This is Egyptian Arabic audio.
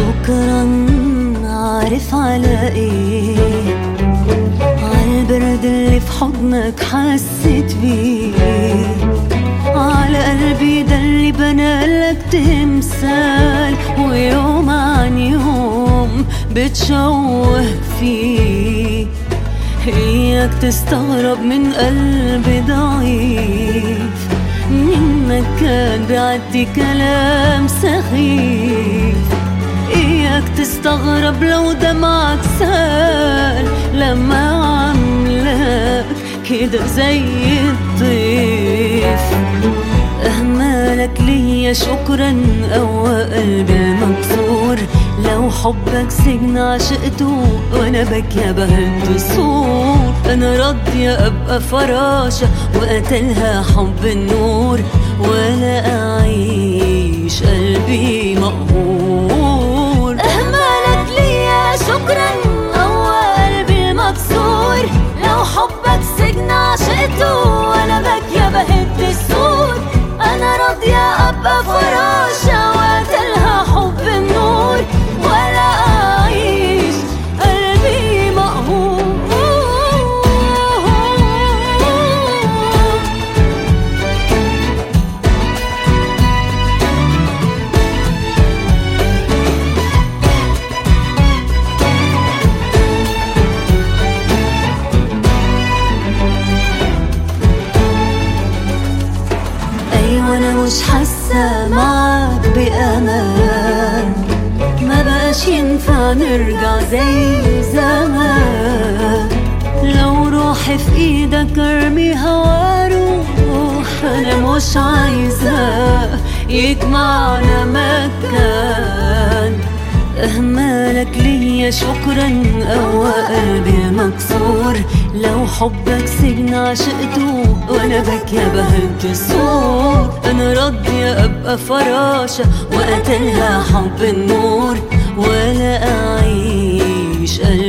شكرا عارف على ايه عالبرد اللي في حضنك حسيت بيه على قلبي ده اللي بنالك تمثال ويوم عن يوم بتشوه فيه اياك تستغرب من قلبي ضعيف منك كان بيعدي كلام سخيف اياك تستغرب لو دمعك سال لما عملك كده زي الضيف اهمالك ليا شكرا قوى قلبي مكسور لو حبك سجن عشقته وانا بكيا بهد الصور انا راضية ابقى فراشة وقتلها حب النور ولا اعيش قلبي مقهور اهمالك ليا شكرا قوى قلبي المكسور لو حبك سجن عشقته وانا باكية بهد السور انا راضية ابقى فراشة وقتلها حب النور ولا اعيش قلبي مقهور ايوه انا مش حاسه معاك بامان ما بقاش ينفع نرجع زي زمان لو روحي في ايدك ارميها واروح انا مش عايزة يجمعنا مكان اهمالك ليا شكرا قوى قلبي مكسور لو حبك سجن عشقته وانا بكيا بهد الصور انا راضية ابقى فراشة وقتلها حب النور ولا اعيش قلبي